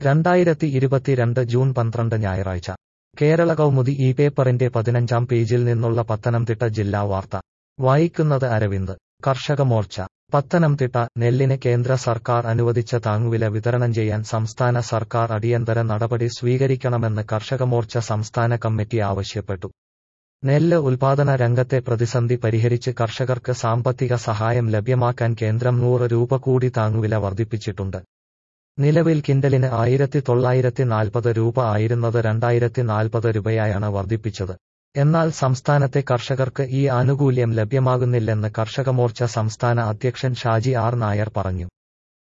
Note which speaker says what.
Speaker 1: രണ്ടായിരത്തി ഇരുപത്തിരണ്ട് ജൂൺ പന്ത്രണ്ട് ഞായറാഴ്ച കേരള കൗമുദി ഈ പേപ്പറിന്റെ പതിനഞ്ചാം പേജിൽ നിന്നുള്ള പത്തനംതിട്ട ജില്ലാ വാർത്ത വായിക്കുന്നത് അരവിന്ദ് കർഷക മോർച്ച പത്തനംതിട്ട നെല്ലിന് കേന്ദ്ര സർക്കാർ അനുവദിച്ച താങ്ങുവില വിതരണം ചെയ്യാൻ സംസ്ഥാന സർക്കാർ അടിയന്തര നടപടി സ്വീകരിക്കണമെന്ന് കർഷകമോർച്ച സംസ്ഥാന കമ്മിറ്റി ആവശ്യപ്പെട്ടു നെല്ല് ഉൽപാദന രംഗത്തെ പ്രതിസന്ധി പരിഹരിച്ച് കർഷകർക്ക് സാമ്പത്തിക സഹായം ലഭ്യമാക്കാൻ കേന്ദ്രം നൂറ് രൂപ കൂടി താങ്ങുവില വർദ്ധിപ്പിച്ചിട്ടുണ്ട് നിലവിൽ കിൻഡലിന് ആയിരത്തി തൊള്ളായിരത്തി നാൽപ്പത് രൂപ ആയിരുന്നത് രണ്ടായിരത്തി നാൽപ്പത് രൂപയായാണ് വർദ്ധിപ്പിച്ചത് എന്നാൽ സംസ്ഥാനത്തെ കർഷകർക്ക് ഈ ആനുകൂല്യം ലഭ്യമാകുന്നില്ലെന്ന് കർഷകമോർച്ച സംസ്ഥാന അധ്യക്ഷൻ ഷാജി ആർ നായർ പറഞ്ഞു